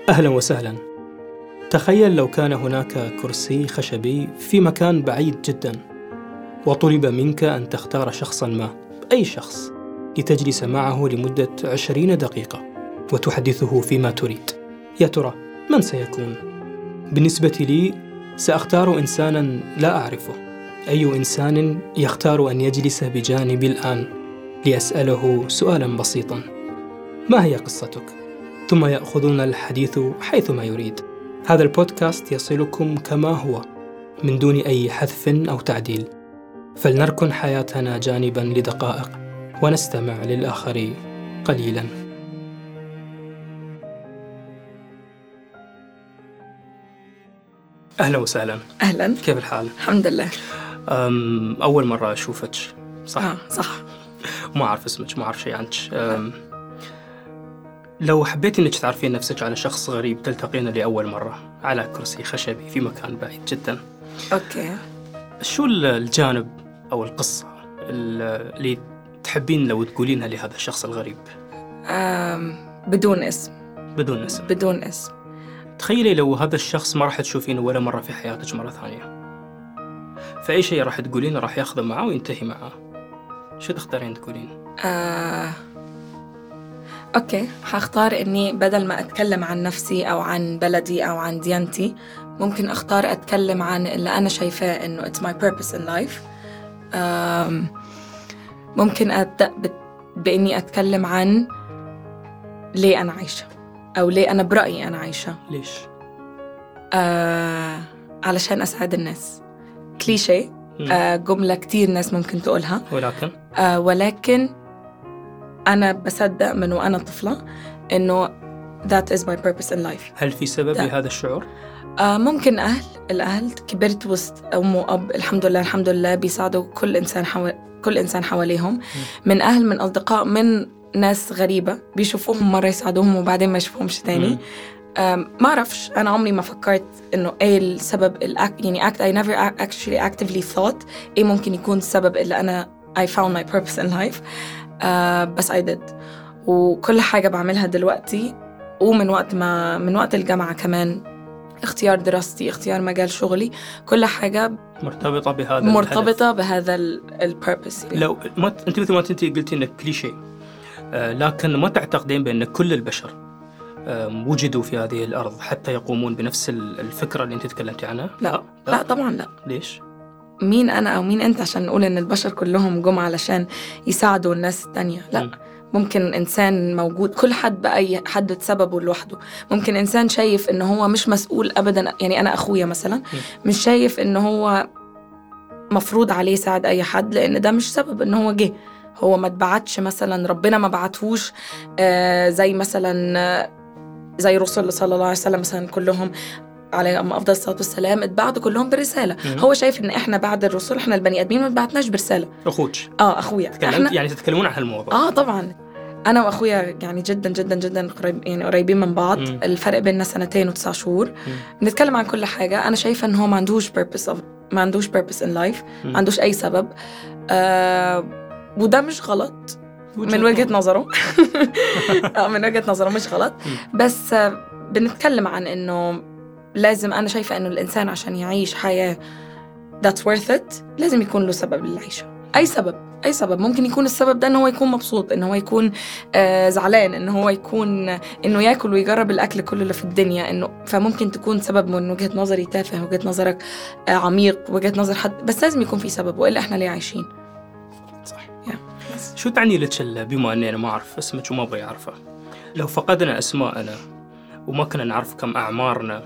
أهلا وسهلا تخيل لو كان هناك كرسي خشبي في مكان بعيد جدا وطلب منك أن تختار شخصا ما أي شخص لتجلس معه لمدة عشرين دقيقة وتحدثه فيما تريد يا ترى من سيكون؟ بالنسبة لي سأختار إنسانا لا أعرفه أي إنسان يختار أن يجلس بجانبي الآن لأسأله سؤالا بسيطا ما هي قصتك؟ ثم يأخذون الحديث حيثما يريد هذا البودكاست يصلكم كما هو من دون أي حذف أو تعديل فلنركن حياتنا جانبا لدقائق ونستمع للآخر قليلا أهلا وسهلا اهلا كيف الحال؟ الحمد لله أم أول مرة أشوفك صح؟ اه صح ما أعرف اسمك ما أعرف شيء عنك أم، لو حبيتي إنك تعرفين نفسك على شخص غريب تلتقينه لأول مرة على كرسي خشبي في مكان بعيد جدا اوكي شو ال- الجانب أو القصة ال- اللي تحبين لو تقولينها لهذا الشخص الغريب آم بدون اسم بدون اسم بدون اسم تخيلي لو هذا الشخص ما راح تشوفينه ولا مرة في حياتك مرة ثانية فأي شيء راح تقولينه راح ياخذه معاه وينتهي معاه شو تختارين تقولين؟ آه اوكي حختار اني بدل ما اتكلم عن نفسي او عن بلدي او عن ديانتي ممكن اختار اتكلم عن اللي انا شايفاه انه it's my purpose in life آم ممكن ابدا بت- باني اتكلم عن ليه انا عايشه او ليه انا برايي انا عايشه ليش؟ آه علشان اسعد الناس كليشيه مم. آه جمله كتير ناس ممكن تقولها ولكن آه ولكن أنا بصدق من وأنا طفلة إنه that is my purpose in life هل في سبب ده. لهذا الشعور؟ آه ممكن أهل الأهل كبرت وسط أم وأب الحمد لله الحمد لله بيساعدوا كل إنسان حو... كل إنسان حواليهم من أهل من أصدقاء من ناس غريبة بيشوفوهم مرة يساعدوهم وبعدين ما يشوفوهمش تاني مم. آم، ما أعرفش أنا عمري ما فكرت إنه إيه السبب الأك... يعني act, I never actually actively thought إيه ممكن يكون السبب اللي أنا I found my purpose in life آه بس I did وكل حاجة بعملها دلوقتي ومن وقت ما من وقت الجامعة كمان اختيار دراستي اختيار مجال شغلي كل حاجة مرتبطة بهذا الهدف. مرتبطة بهذا البيربس لو ما انت مثل ما انت قلتي انك كليشيه آه، لكن ما تعتقدين بان كل البشر آم، وجدوا في هذه الارض حتى يقومون بنفس ال- الفكره اللي انت تكلمتي عنها؟ لا لا طبعا لا ليش؟ مين أنا أو مين أنت عشان نقول إن البشر كلهم جم علشان يساعدوا الناس التانية لا مم. ممكن إنسان موجود كل حد بأي حد سببه لوحده ممكن إنسان شايف إن هو مش مسؤول أبدا يعني أنا أخويا مثلا مش شايف إن هو مفروض عليه يساعد أي حد لأن ده مش سبب إن هو جه هو ما اتبعتش مثلا ربنا ما بعتهوش آه زي مثلا آه، زي رسول صلى الله عليه وسلم مثلا كلهم عليهم افضل الصلاه والسلام اتبعتوا كلهم برساله مم. هو شايف ان احنا بعد الرسل احنا البني ادمين ما اتبعتناش برساله اخوك اه اخويا تكلمت احنا يعني تتكلمون عن هالموضوع اه طبعا انا واخويا يعني جدا جدا جدا قريب يعني قريبين من بعض مم. الفرق بيننا سنتين وتسع شهور مم. بنتكلم عن كل حاجه انا شايفه ان هو ما عندوش purpose of ما عندوش purpose in life مم. ما عندوش اي سبب آه وده مش غلط من وجهة نظره اه من وجهة نظره مش غلط بس آه، بنتكلم عن انه لازم انا شايفة انه الانسان عشان يعيش حياة that's worth it لازم يكون له سبب للعيشة اي سبب اي سبب ممكن يكون السبب ده ان هو يكون مبسوط ان هو يكون آه زعلان ان هو يكون انه ياكل ويجرب الاكل كله اللي في الدنيا انه فممكن تكون سبب من وجهة نظري تافه وجهة نظرك آه عميق وجهة نظر حد بس لازم يكون في سبب والا احنا ليه عايشين صح يا، بس. شو تعني لك ال- بما اني انا ما اعرف اسمك وما ابغى اعرفه لو فقدنا اسماءنا وما كنا نعرف كم اعمارنا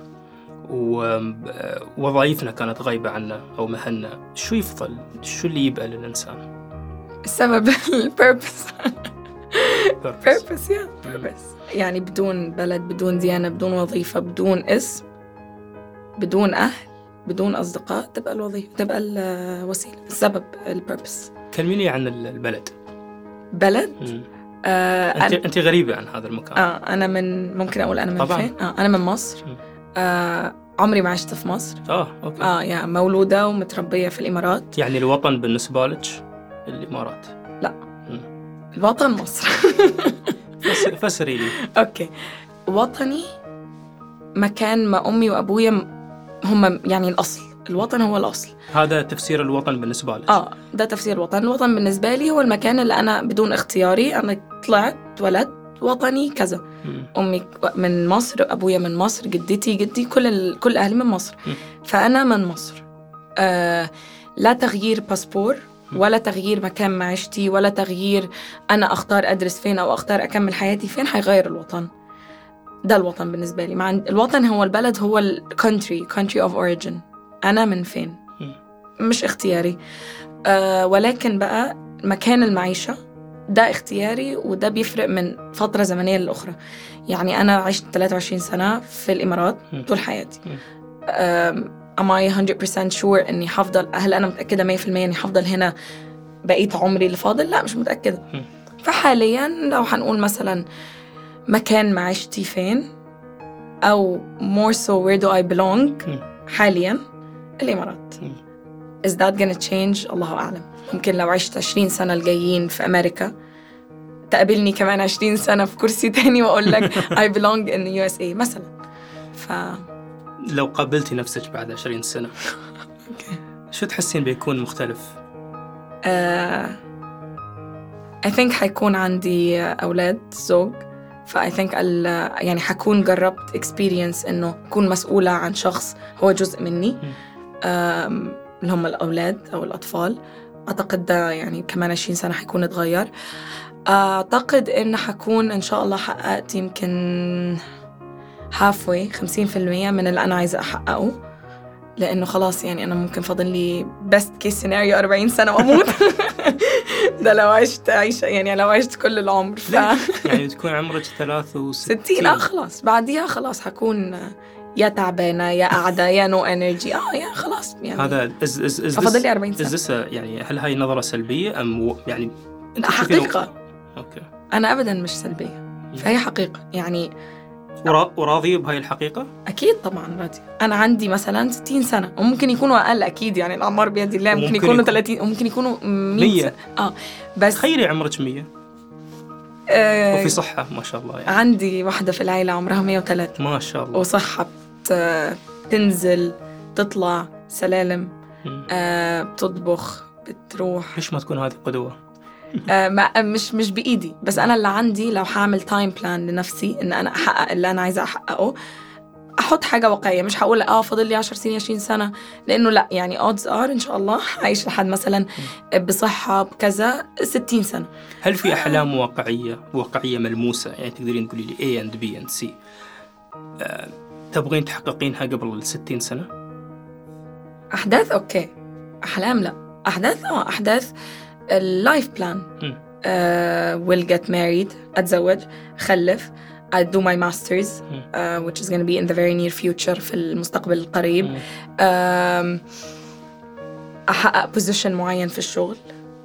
ووظائفنا كانت غايبة عنا أو مهنة شو يفضل؟ شو اللي يبقى للإنسان؟ السبب البيربس Purpose. بيربس يا بيربس يعني بدون بلد بدون ديانة بدون وظيفة بدون اسم بدون أهل بدون أصدقاء تبقى الوظيفة تبقى الوسيلة السبب البيربس كلميني عن ال- البلد بلد مم. آه أنت أنا, أنت غريبة عن هذا المكان آه أنا من ممكن أقول أنا من طبعاً. فين آه أنا من مصر مم. آه عمري ما عشت في مصر آه أوكي آه يا مولودة ومتربية في الإمارات يعني الوطن بالنسبة لك الإمارات الوطن مصر فس- فسري لي أوكي وطني مكان ما امي وابويا هم يعني الاصل الوطن هو الاصل هذا تفسير الوطن بالنسبه لك اه ده تفسير الوطن الوطن بالنسبه لي هو المكان اللي انا بدون اختياري انا طلعت ولدت وطني كذا مم. امي من مصر ابويا من مصر جدتي جدي كل ال... كل اهلي من مصر م. فانا من مصر آه لا تغيير باسبور ولا تغيير مكان معيشتي ولا تغيير انا اختار ادرس فين او اختار اكمل حياتي فين حيغير الوطن ده الوطن بالنسبه لي مع الوطن هو البلد هو الكونتري country اوف اوريجين انا من فين م. مش اختياري آه ولكن بقى مكان المعيشه ده اختياري وده بيفرق من فترة زمنية للأخرى يعني أنا عشت 23 سنة في الإمارات م. طول حياتي م. أم am I 100% sure إني حفضل هل أنا متأكدة 100% إني حفضل هنا بقية عمري اللي فاضل لا مش متأكدة م. فحاليا لو هنقول مثلا مكان معيشتي فين أو more so where do I belong م. حاليا الإمارات م. is that gonna change الله أعلم ممكن لو عشت 20 سنة الجايين في أمريكا تقابلني كمان 20 سنة في كرسي تاني وأقول لك I belong in the USA مثلا ف لو قابلتي نفسك بعد 20 سنه أوكي. شو تحسين بيكون مختلف؟ uh, I think حيكون عندي أولاد زوج ف I think ال, يعني حكون جربت experience إنه أكون مسؤولة عن شخص هو جزء مني um, اللي هم الأولاد أو الأطفال أعتقد ده يعني كمان 20 سنة حيكون اتغير أعتقد إن حكون إن شاء الله حققت يمكن halfway 50% من اللي أنا عايزة أحققه لأنه خلاص يعني أنا ممكن فاضل لي best case scenario 40 سنة وأموت ده لو عشت عيشة يعني لو عشت كل العمر ف يعني تكون عمرك 63 60 اه خلاص بعديها خلاص حكون يا تعبانة يا قاعدة يا نو انرجي اه يا خلاص يعني هذا از از از فاضل لي 40 سنة از يعني هل هاي نظرة سلبية ام و- يعني لا، تشوفين- حقيقة اوكي أنا أبدا مش سلبية فهي حقيقة يعني ورا- وراضية بهاي الحقيقة؟ أكيد طبعا راضي أنا عندي مثلا 60 سنة وممكن يكونوا أقل أكيد يعني الأعمار بيد الله ممكن وممكن يكونوا يكون- 30 وممكن يكونوا 100 100. سنة اه بس تخيلي عمرك 100 آه وفي صحة ما شاء الله يعني عندي واحدة في العيلة عمرها 103 ما شاء الله وصحة بت- تنزل تطلع سلالم مم. آه بتطبخ بتروح ليش ما تكون هذه قدوة؟ آه ما مش مش بايدي بس انا اللي عندي لو هعمل تايم بلان لنفسي ان انا احقق اللي انا عايزه احققه احط حاجه واقعيه مش هقول اه فاضل لي 10 سنين 20 سنه لانه لا يعني odds ار ان شاء الله عايش لحد مثلا بصحه بكذا 60 سنه هل في أحلام واقعية واقعية ملموسة يعني تقدرين تقولي لي A and B and C آه، تبغين تحققينها قبل ال 60 سنة؟ احداث اوكي احلام لا احداث اه احداث اللايف بلان مم. will get married اتزوج اخلف I do my masters مم. uh, which is going to be in the very near future في المستقبل القريب مم. um, أحقق بوزيشن معين في الشغل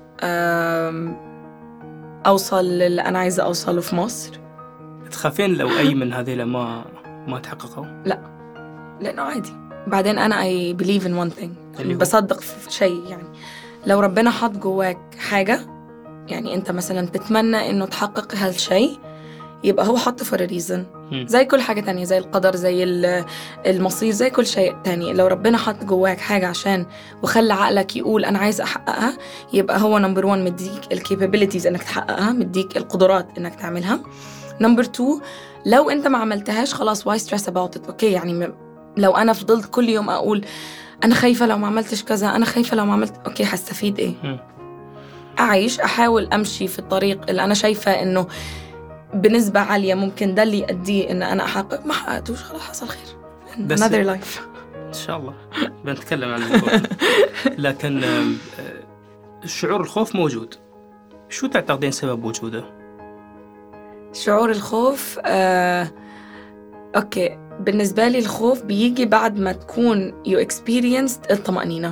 um, أوصل للي أنا عايزة أوصله في مصر تخافين لو أي من هذيلا ما ما تحققوا؟ لأنه عادي بعدين أنا I believe in one thing اللي هو؟ بصدق في شيء يعني لو ربنا حط جواك حاجة يعني أنت مثلا تتمنى إنه تحقق هالشيء يبقى هو حطه for a reason مم. زي كل حاجة تانية زي القدر زي ال- المصير زي كل شيء تاني لو ربنا حط جواك حاجة عشان وخلى عقلك يقول أنا عايز أحققها يبقى هو نمبر 1 مديك الكابابيلتيز إنك تحققها مديك القدرات إنك تعملها نمبر 2 لو أنت ما عملتهاش خلاص واي ستريس اباوت ات أوكي يعني م- لو أنا فضلت كل يوم أقول أنا خايفة لو ما عملتش كذا أنا خايفة لو ما عملت أوكي هستفيد إيه مم. أعيش أحاول أمشي في الطريق اللي أنا شايفة إنه بنسبة عالية ممكن ده اللي يؤديه إن أنا أحقق ما حققتوش خلاص حصل خير بس- another life إن شاء الله بنتكلم عن الموضوع لكن آم، آه، شعور الخوف موجود شو تعتقدين سبب وجوده؟ شعور الخوف آه، أوكي بالنسبة لي الخوف بيجي بعد ما تكون you experienced الطمأنينة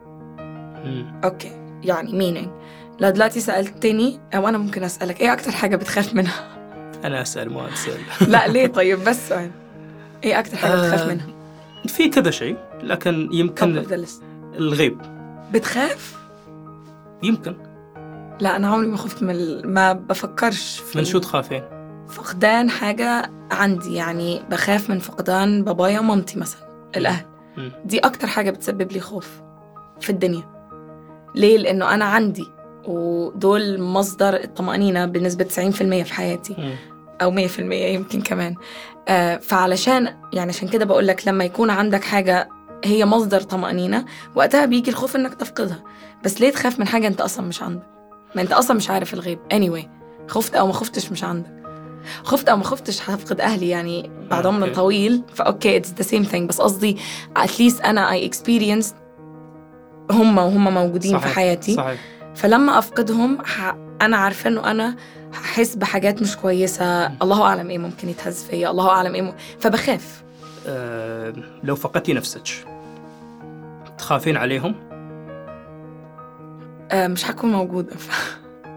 مم. أوكي يعني meaning لو دلوقتي سألتني أو أنا ممكن أسألك إيه أكتر حاجة بتخاف منها؟ أنا أسأل ما أسأل لا ليه طيب بس سؤال إيه أكتر حاجة بتخاف آه، منها؟ في كذا شيء لكن Top يمكن of the list. الغيب بتخاف؟ يمكن لا أنا عمري ما خفت من ال- ما بفكرش في من شو تخافين؟ فقدان حاجة عندي يعني بخاف من فقدان بابايا ومامتي مثلا الأهل مم. دي أكتر حاجة بتسبب لي خوف في الدنيا ليه؟ لأنه أنا عندي ودول مصدر الطمأنينة بنسبة 90% في حياتي مم. أو 100% يمكن كمان آه فعلشان يعني عشان كده بقول لك لما يكون عندك حاجة هي مصدر طمأنينة وقتها بيجي الخوف إنك تفقدها بس ليه تخاف من حاجة أنت أصلا مش عندك ما أنت أصلا مش عارف الغيب anyway خفت أو ما خفتش مش عندك خفت أو ما خفتش هفقد أهلي يعني بعد عمر أوكي. طويل فأوكي it's the same thing بس قصدي at least أنا I experienced هم وهم موجودين في صحيح. حياتي صحيح فلما افقدهم ح... انا عارفه انه انا هحس بحاجات مش كويسه الله اعلم ايه ممكن يتهز فيا الله اعلم ايه م... فبخاف آه لو فقدتي نفسك تخافين عليهم آه مش هكون موجوده ف...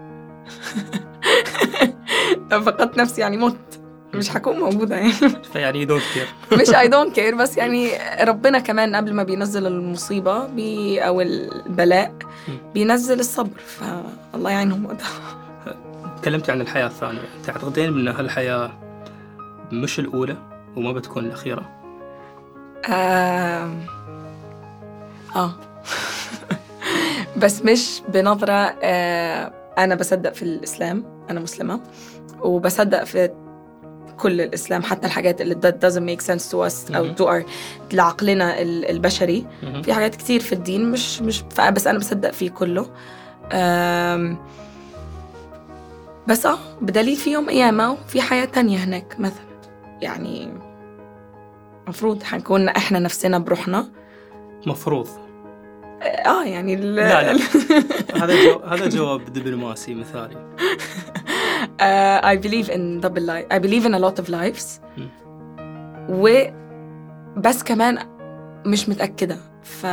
لو فقدت نفسي يعني مت مش هكون موجودة يعني فيعني دونت كير مش I don't care بس يعني ربنا كمان قبل ما بينزل المصيبة بي أو البلاء بينزل الصبر فالله يعينهم وقتها تكلمتي عن الحياة الثانية تعتقدين أن هالحياة مش الأولى وما بتكون الأخيرة آه, آه. بس مش بنظرة آه أنا بصدق في الإسلام أنا مسلمة وبصدق في كل الإسلام حتى الحاجات اللي that doesn't make sense to us أو مهم. to our لعقلنا ال- البشري مهم. في حاجات كتير في الدين مش مش ف- بس أنا بصدق فيه كله آم، بس اه بدليل في يوم قيامة وفي حياة تانية هناك مثلا يعني المفروض حنكون احنا نفسنا بروحنا مفروض اه يعني ال- لا، لا. هذا جو... هذا جواب دبلوماسي مثالي uh, I believe in double life I believe in a lot of lives مم. و بس كمان مش متأكدة ف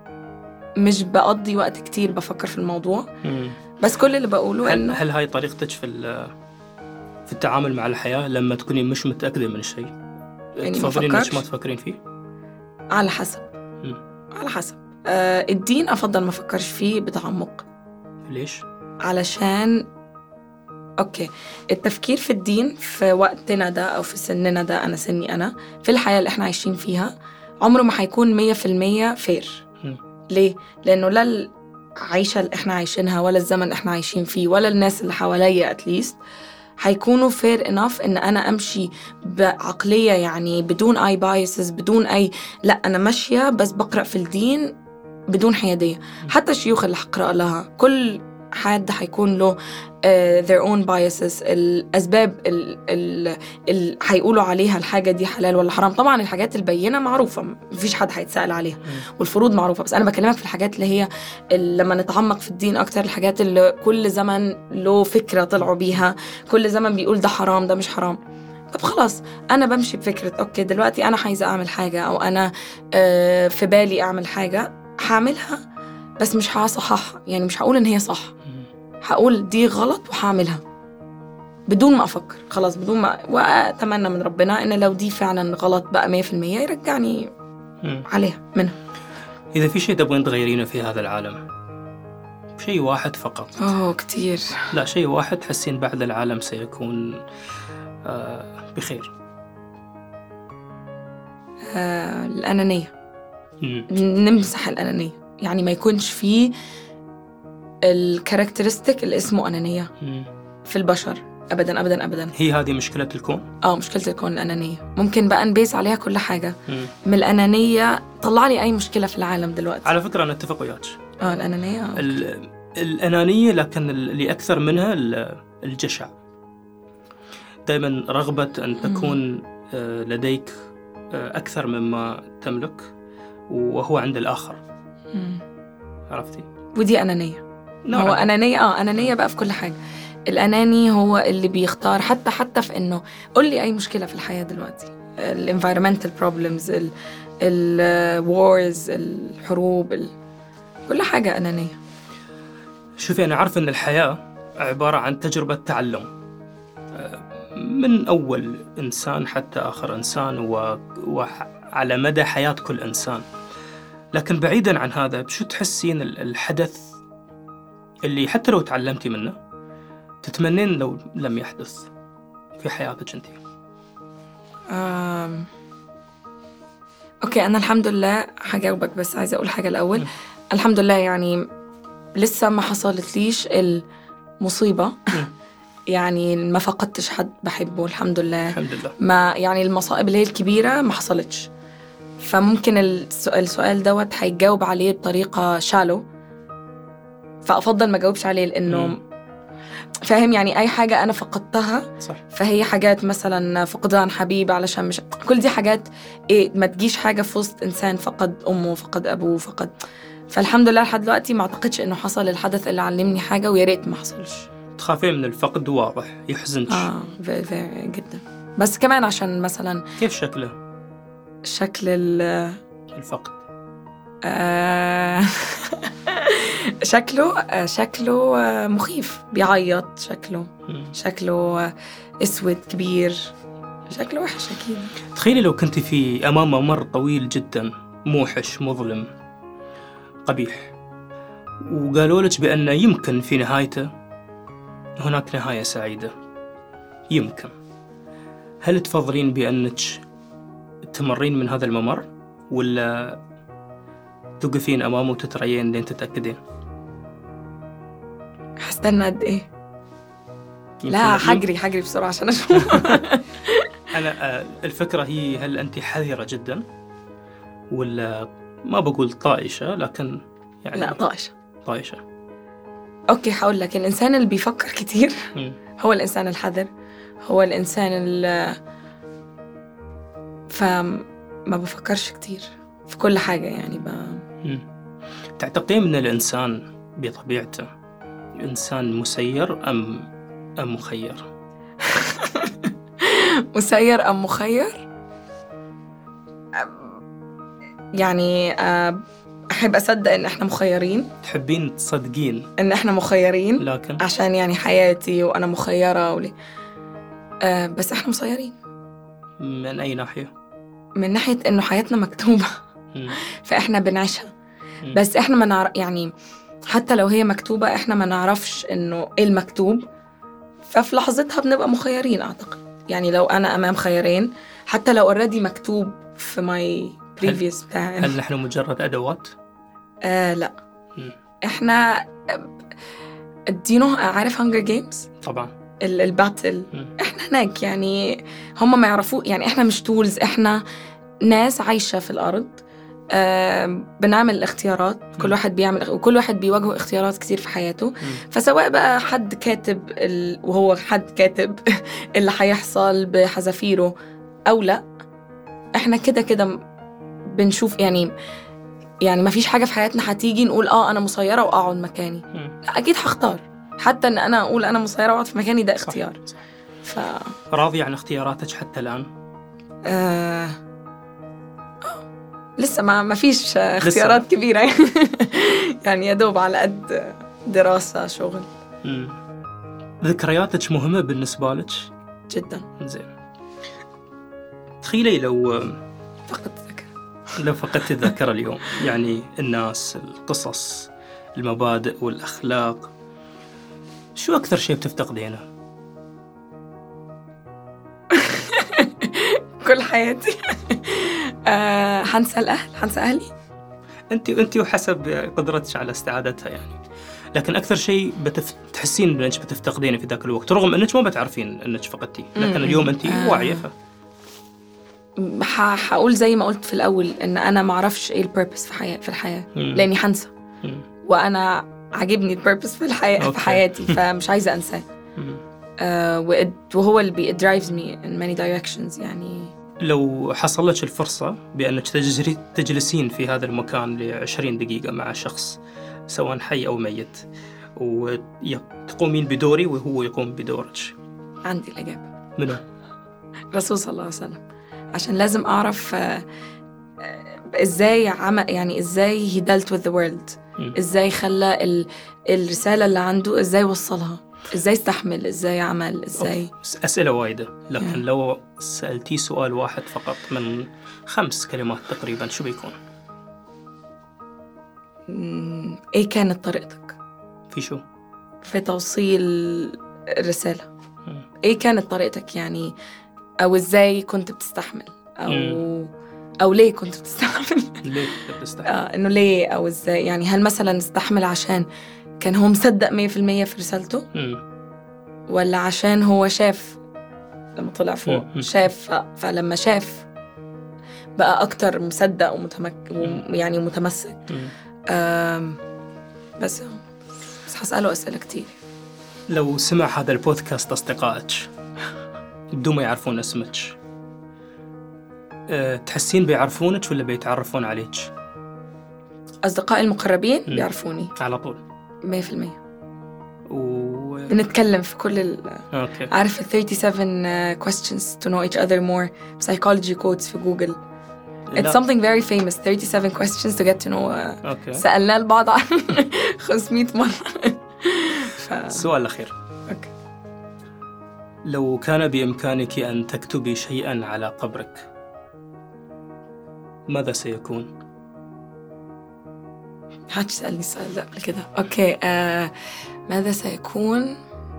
مش بقضي وقت كتير بفكر في الموضوع مم. بس كل اللي بقوله هل, انه هل هاي طريقتك في ال- في التعامل مع الحياة لما تكوني مش متأكدة من الشيء يعني ما تفضلين انك أفكرش؟ ما تفكرين فيه؟ على حسب مم. على حسب آه الدين أفضل ما أفكرش فيه بتعمق ليش؟ علشان اوكي التفكير في الدين في وقتنا ده او في سننا ده انا سني انا في الحياه اللي احنا عايشين فيها عمره ما هيكون 100% فير مم. ليه لانه لا العيشه اللي احنا عايشينها ولا الزمن اللي احنا عايشين فيه ولا الناس اللي حواليا اتليست هيكونوا فير انف ان انا امشي بعقليه يعني بدون اي بايسز بدون اي لا انا ماشيه بس بقرا في الدين بدون حياديه حتى الشيوخ اللي هقرا لها كل حد هيكون له uh, their own biases الأسباب اللي ال هيقولوا عليها الحاجة دي حلال ولا حرام طبعا الحاجات البينة معروفة مفيش حد هيتسأل عليها والفروض معروفة بس أنا بكلمك في الحاجات اللي هي اللي لما نتعمق في الدين أكتر الحاجات اللي كل زمن له فكرة طلعوا بيها كل زمن بيقول ده حرام ده مش حرام طب خلاص انا بمشي بفكره اوكي دلوقتي انا عايزه اعمل حاجه او انا آه، في بالي اعمل حاجه هعملها بس مش هصححها يعني مش هقول ان هي صح مم. هقول دي غلط وهعملها بدون ما افكر خلاص بدون ما واتمنى من ربنا ان لو دي فعلا غلط بقى 100% يرجعني مم. عليها منها إذا في شيء تبغين تغيرينه في هذا العالم شيء واحد فقط اوه كتير لا شيء واحد تحسين بعد العالم سيكون آه بخير آه الانانيه مم. نمسح الانانيه يعني ما يكونش فيه الكاركترستيك اللي اسمه انانيه مم. في البشر ابدا ابدا ابدا هي هذه مشكلة الكون اه مشكله الكون الانانيه ممكن بقى نبيس عليها كل حاجه مم. من الانانيه طلع لي اي مشكله في العالم دلوقتي على فكرة أنا أتفق وياك اه الانانيه آه. ال- الأنانية لكن اللي أكثر منها ال- الجشع دائما رغبة أن تكون آه، لديك آه، أكثر مما تملك وهو عند الآخر مم. عرفتي؟ ودي انانيه نوعاً هو ما. انانيه اه انانيه بقى في كل حاجه الاناني هو اللي بيختار حتى حتى في انه قول لي اي مشكله في الحياه دلوقتي الانفايرمنتال بروبلمز الوارز الحروب ال... كل حاجه انانيه شوفي أنا عارف أن الحياة عبارة عن تجربة تعلم آه، من أول إنسان حتى آخر إنسان و... وعلى مدى حياة كل إنسان لكن بعيدا عن هذا بشو تحسين ال- الحدث اللي حتى لو تعلمتي منه تتمنين لو لم يحدث في حياتك أنت آم. اوكي انا الحمد لله هجاوبك بس عايزه اقول حاجه الاول م. الحمد لله يعني لسه ما حصلتليش المصيبه يعني ما فقدتش حد بحبه الحمد لله الحمد لله ما يعني المصائب اللي هي الكبيره ما حصلتش فممكن السؤال, السؤال دوت هيتجاوب عليه بطريقه شالو فافضل ما اجاوبش عليه لانه مم. فاهم يعني اي حاجه انا فقدتها صح فهي حاجات مثلا فقدان حبيب علشان مش كل دي حاجات ايه ما تجيش حاجه في وسط انسان فقد امه فقد ابوه فقد فالحمد لله لحد دلوقتي ما اعتقدش انه حصل الحدث اللي علمني حاجه ويا ريت ما حصلش تخافين من الفقد واضح يحزنك اه في في جدا بس كمان عشان مثلا كيف شكله شكل ال الفقد آه شكله آه شكله آه مخيف بيعيط شكله مم. شكله آه اسود كبير شكله وحش اكيد تخيلي لو كنت في أمام ممر طويل جدا موحش مظلم قبيح وقالوا لك بأن يمكن في نهايته هناك نهاية سعيدة يمكن هل تفضلين بأنك تمرين من هذا الممر ولا توقفين أمامه وتتريين لين تتأكدين هستنى قد ايه يمكن- لا حجري حجري بسرعه عشان اشوف أنا آه، الفكرة هي هل أنت حذرة جدا ولا ما بقول طائشة لكن يعني لا طايشه طائشة اوكي هقول لك الانسان اللي بيفكر كتير مم. هو الانسان الحذر هو الانسان اللي فما بفكرش كتير في كل حاجه يعني ب... مم. تعتقدين أن الإنسان بطبيعته إنسان مسير أم أم مخير؟ مسير ام مخير أم- يعني أه، احب اصدق ان احنا مخيرين تحبين تصدقين ان احنا مخيرين لكن عشان يعني حياتي وانا مخيره ولي أه بس احنا مسيرين من أي ناحية؟ من ناحيه انه حياتنا مكتوبه مم. فاحنا بنعيشها مم. بس احنا ما نعرف يعني حتى لو هي مكتوبة احنا ما نعرفش انه ايه المكتوب ففي لحظتها بنبقى مخيرين اعتقد يعني لو انا امام خيارين حتى لو اوريدي مكتوب في ماي بريفيوس بتاع هل نحن مجرد أدوات؟ آه لا مم. احنا ادينه عارف هانجر جيمز طبعا الباتل مم. احنا هناك يعني هم ما يعرفوا يعني احنا مش تولز احنا ناس عايشه في الارض آه بنعمل اختيارات كل مم. واحد بيعمل وكل واحد بيواجهه اختيارات كتير في حياته مم. فسواء بقى حد كاتب ال... وهو حد كاتب اللي هيحصل بحذافيره او لا احنا كده كده م- بنشوف يعني يعني ما فيش حاجه في حياتنا هتيجي نقول اه انا مسيره واقعد مكاني مم. لا اكيد هختار حتى ان انا اقول انا مسيره واقعد في مكاني ده صح. اختيار ف راضية عن اختياراتك حتى الآن؟ آه... آه، لسه ما ما فيش آه، اختيارات كبيره يعني يا دوب على قد دراسه شغل مم. ذكرياتك مهمة بالنسبة لك؟ جدا زين تخيلي لو فقط ذكر لو فقدت الذاكرة اليوم يعني الناس القصص المبادئ والأخلاق شو أكثر شيء بتفتقدينه؟ كل حياتي آه حنسى الأهل حنسى أهلي أنت أنت وحسب قدرتك على استعادتها يعني لكن أكثر شيء بتف... تحسين أنك بتفتقدينه في ذاك الوقت رغم أنك ما بتعرفين أنك فقدتي لكن مم. اليوم أنت آه. واعية ف... ح- هقول زي ما قلت في الأول إن أنا معرفش إيه البيربس في حياة في الحياة مم. لأني حنسى مم. وأنا عاجبني البيربس في الحياة أوكي. في حياتي فمش عايزة أنساه مم. آه وإد- وهو اللي بي drives me in many directions يعني لو حصل لك الفرصة بأنك تجري تجلسين في هذا المكان لعشرين دقيقة مع شخص سواء حي أو ميت وتقومين بدوري وهو يقوم بدورك عندي الإجابة منو؟ الرسول صلى الله عليه وسلم عشان لازم أعرف آه آه، ازاي عمل يعني ازاي he dealt with the world مم. ازاي خلى ال... الرسالة اللي عنده ازاي وصلها ازاي استحمل ازاي عمل ازاي أوف، أسئلة وايدة لكن Yeah. لو سألتي سؤال واحد فقط من خمس كلمات تقريبا شو بيكون؟ مم، ايه كانت طريقتك في شو؟ في توصيل الرسالة مم. إيه كانت طريقتك يعني أو إزاي كنت بتستحمل أو مم. أو ليه كنت بتستحمل ليه كنت بتستحمل؟ آه إنه ليه أو إزاي يعني هل مثلا استحمل عشان كان هو مصدق 100% في رسالته مم. ولا عشان هو شاف لما طلع فوق مم. شاف فلما شاف بقى أكتر مصدق ومتمك يعني متمسك مم. آم، بس بس حسأله أسئلة كتير لو سمع هذا البودكاست أصدقائك بدون ما يعرفون اسمك أه، تحسين بيعرفونك ولا بيتعرفون عليك أصدقائي المقربين مم. بيعرفوني على طول 100% و... بنتكلم في كل ال... اوكي عارف ال 37 uh, questions to know each other more psychology quotes في جوجل It's لا. something very famous 37 questions to get to know uh, اوكي سألناه البعض عن 500 مرة ف... السؤال الأخير أوكي. لو كان بإمكانك أن تكتبي شيئا على قبرك ماذا سيكون؟ هات تسألني السؤال ده قبل كده أوكي آه ماذا سيكون؟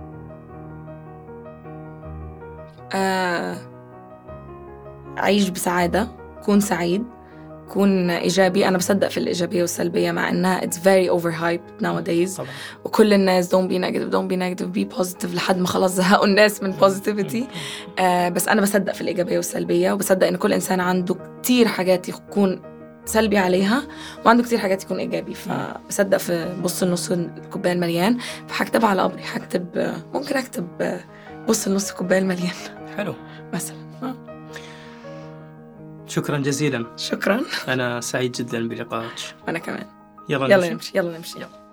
آه عيش بسعادة كون سعيد كون إيجابي أنا بصدق في الإيجابية والسلبية مع إنها it's very overhyped nowadays طبعا وكل الناس don't be negative don't be negative be positive لحد ما خلاص زهقوا الناس من positivity آه بس أنا بصدق في الإيجابية والسلبية وبصدق إن كل إنسان عنده كتير حاجات يكون سلبي عليها وعنده كتير حاجات يكون إيجابي فبصدق في بص النص الكوباية المليان فهكتبها على قبري هكتب آه، ممكن أكتب آه، بص النص الكوباية المليان حلو مثلا آه، شكرا جزيلا شكرا أنا سعيد جدا بلقائك وأنا كمان يلا, يلا نمشي. نمشي يلا نمشي يلا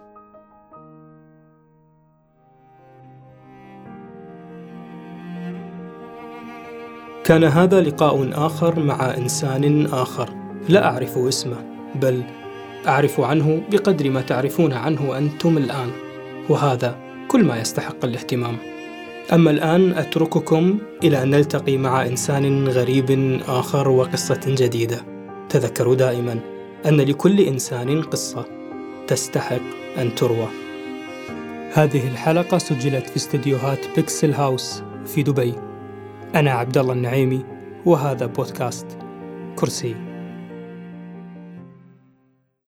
كان هذا لقاء آخر مع إنسان آخر لا أعرف اسمه بل أعرف عنه بقدر ما تعرفون عنه أنتم الآن وهذا كل ما يستحق الاهتمام أما الآن أترككم إلى أن نلتقي مع إنسان غريب آخر وقصة جديدة تذكروا دائما أن لكل إنسان قصة تستحق أن تروى هذه الحلقة سجلت في استديوهات بيكسل هاوس في دبي أنا عبد الله النعيمي وهذا بودكاست كرسي